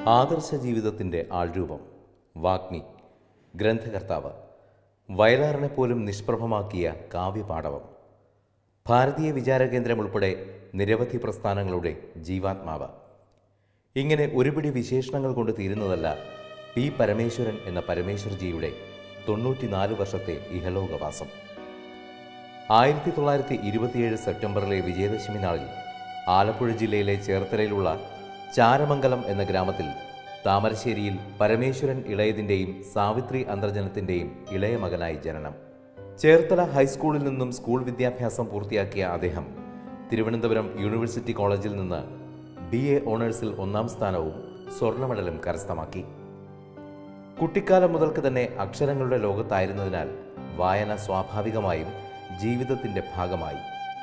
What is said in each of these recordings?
ആദർശ ജീവിതത്തിൻ്റെ ആൾരൂപം വാഗ്മി ഗ്രന്ഥകർത്താവ് വയലാറിനെ പോലും നിഷ്പ്രഭമാക്കിയ കാവ്യപാടവം ഭാരതീയ വിചാരകേന്ദ്രം ഉൾപ്പെടെ നിരവധി പ്രസ്ഥാനങ്ങളുടെ ജീവാത്മാവ് ഇങ്ങനെ ഒരുപിടി വിശേഷണങ്ങൾ കൊണ്ട് തീരുന്നതല്ല പി പരമേശ്വരൻ എന്ന പരമേശ്വർജിയുടെ തൊണ്ണൂറ്റിനാല് വർഷത്തെ ഇഹലോകവാസം ആയിരത്തി തൊള്ളായിരത്തി ഇരുപത്തിയേഴ് സെപ്റ്റംബറിലെ വിജയദശമി നാളിൽ ആലപ്പുഴ ജില്ലയിലെ ചേർത്തലയിലുള്ള ചാരമംഗലം എന്ന ഗ്രാമത്തിൽ താമരശ്ശേരിയിൽ പരമേശ്വരൻ ഇളയതിൻ്റെയും സാവിത്രി അന്തർജനത്തിൻ്റെയും ഇളയ മകനായി ജനനം ചേർത്തല ഹൈസ്കൂളിൽ നിന്നും സ്കൂൾ വിദ്യാഭ്യാസം പൂർത്തിയാക്കിയ അദ്ദേഹം തിരുവനന്തപുരം യൂണിവേഴ്സിറ്റി കോളേജിൽ നിന്ന് ബി എ ഓണേഴ്സിൽ ഒന്നാം സ്ഥാനവും സ്വർണ്ണ മെഡലും കരസ്ഥമാക്കി കുട്ടിക്കാലം മുതൽക്ക് തന്നെ അക്ഷരങ്ങളുടെ ലോകത്തായിരുന്നതിനാൽ വായന സ്വാഭാവികമായും ജീവിതത്തിന്റെ ഭാഗമായി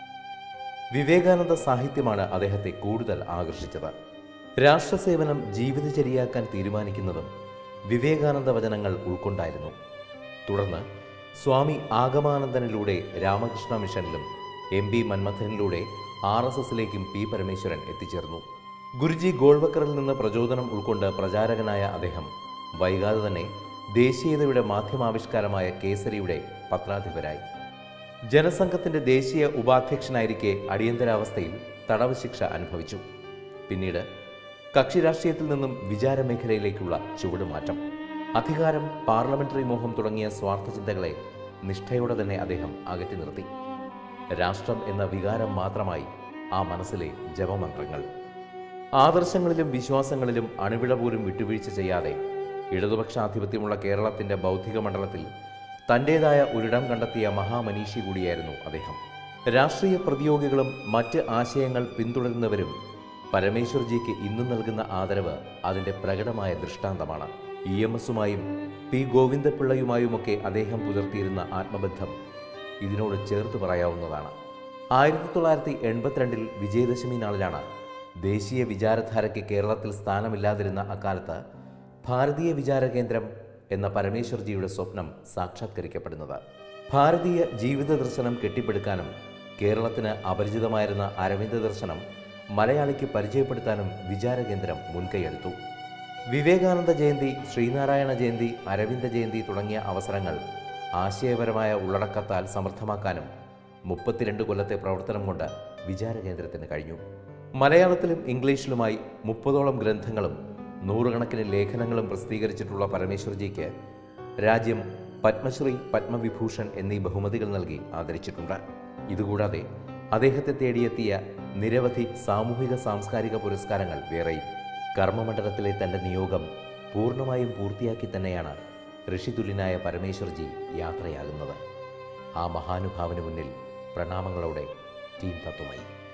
വിവേകാനന്ദ സാഹിത്യമാണ് അദ്ദേഹത്തെ കൂടുതൽ ആകർഷിച്ചത് രാഷ്ട്രസേവനം ജീവിതചര്യയാക്കാൻ തീരുമാനിക്കുന്നതും വിവേകാനന്ദ വചനങ്ങൾ ഉൾക്കൊണ്ടായിരുന്നു തുടർന്ന് സ്വാമി ആഗമാനന്ദനിലൂടെ രാമകൃഷ്ണ മിഷനിലും എം പി മന്മഥനിലൂടെ ആർ എസ് എസിലേക്കും പി പരമേശ്വരൻ എത്തിച്ചേർന്നു ഗുരുജി ഗോൾവക്കറിൽ നിന്ന് പ്രചോദനം ഉൾക്കൊണ്ട് പ്രചാരകനായ അദ്ദേഹം വൈകാതെ തന്നെ ദേശീയതയുടെ മാധ്യമാവിഷ്കാരമായ കേസരിയുടെ പത്രാധിപരായി ജനസംഘത്തിന്റെ ദേശീയ ഉപാധ്യക്ഷനായിരിക്കെ അടിയന്തരാവസ്ഥയിൽ തടവ് ശിക്ഷ അനുഭവിച്ചു പിന്നീട് കക്ഷി രാഷ്ട്രീയത്തിൽ നിന്നും വിചാരമേഖലയിലേക്കുള്ള ചുവടുമാറ്റം അധികാരം പാർലമെന്ററി മോഹം തുടങ്ങിയ സ്വാർത്ഥ ചിന്തകളെ നിഷ്ഠയോടെ തന്നെ അദ്ദേഹം അകറ്റി നിർത്തി രാഷ്ട്രം എന്ന വികാരം മാത്രമായി ആ മനസ്സിലെ ജപമന്ത്രങ്ങൾ ആദർശങ്ങളിലും വിശ്വാസങ്ങളിലും അണുവിട പോലും വിട്ടുവീഴ്ച ചെയ്യാതെ ഇടതുപക്ഷാധിപത്യമുള്ള കേരളത്തിന്റെ ബൗദ്ധിക മണ്ഡലത്തിൽ തൻ്റെതായ ഒരിടം കണ്ടെത്തിയ മഹാമനീഷി കൂടിയായിരുന്നു അദ്ദേഹം രാഷ്ട്രീയ പ്രതിയോഗികളും മറ്റ് ആശയങ്ങൾ പിന്തുടരുന്നവരും പരമേശ്വർജിക്ക് ഇന്നും നൽകുന്ന ആദരവ് അതിന്റെ പ്രകടമായ ദൃഷ്ടാന്തമാണ് ഇ എം എസുമായും പി ഗോവിന്ദപിള്ളയുമായുമൊക്കെ അദ്ദേഹം പുലർത്തിയിരുന്ന ആത്മബന്ധം ഇതിനോട് ചേർത്ത് പറയാവുന്നതാണ് ആയിരത്തി തൊള്ളായിരത്തി എൺപത്തിരണ്ടിൽ വിജയദശമി നാളിലാണ് ദേശീയ വിചാരധാരയ്ക്ക് കേരളത്തിൽ സ്ഥാനമില്ലാതിരുന്ന അക്കാലത്ത് ഭാരതീയ വിചാര കേന്ദ്രം എന്ന പരമേശ്വർജിയുടെ സ്വപ്നം സാക്ഷാത്കരിക്കപ്പെടുന്നത് ഭാരതീയ ജീവിത ദർശനം കെട്ടിപ്പടുക്കാനും കേരളത്തിന് അപരിചിതമായിരുന്ന അരവിന്ദ ദർശനം മലയാളിക്ക് പരിചയപ്പെടുത്താനും വിചാരകേന്ദ്രം മുൻകൈയെടുത്തു വിവേകാനന്ദ ജയന്തി ശ്രീനാരായണ ജയന്തി അരവിന്ദ ജയന്തി തുടങ്ങിയ അവസരങ്ങൾ ആശയപരമായ ഉള്ളടക്കത്താൽ സമർത്ഥമാക്കാനും മുപ്പത്തിരണ്ട് കൊല്ലത്തെ പ്രവർത്തനം കൊണ്ട് വിചാരകേന്ദ്രത്തിന് കഴിഞ്ഞു മലയാളത്തിലും ഇംഗ്ലീഷിലുമായി മുപ്പതോളം ഗ്രന്ഥങ്ങളും നൂറുകണക്കിന് ലേഖനങ്ങളും പ്രസിദ്ധീകരിച്ചിട്ടുള്ള പരമേശ്വർജിക്ക് രാജ്യം പത്മശ്രീ പത്മവിഭൂഷൺ എന്നീ ബഹുമതികൾ നൽകി ആദരിച്ചിട്ടുണ്ട് ഇതുകൂടാതെ അദ്ദേഹത്തെ തേടിയെത്തിയ നിരവധി സാമൂഹിക സാംസ്കാരിക പുരസ്കാരങ്ങൾ വേറെയും കർമ്മമണ്ഡലത്തിലെ തന്റെ നിയോഗം പൂർണ്ണമായും പൂർത്തിയാക്കി തന്നെയാണ് ഋഷിതുല്യനായ പരമേശ്വർജി യാത്രയാകുന്നത് ആ മഹാനുഭാവന് മുന്നിൽ പ്രണാമങ്ങളോടെ ടീം തത്വമായി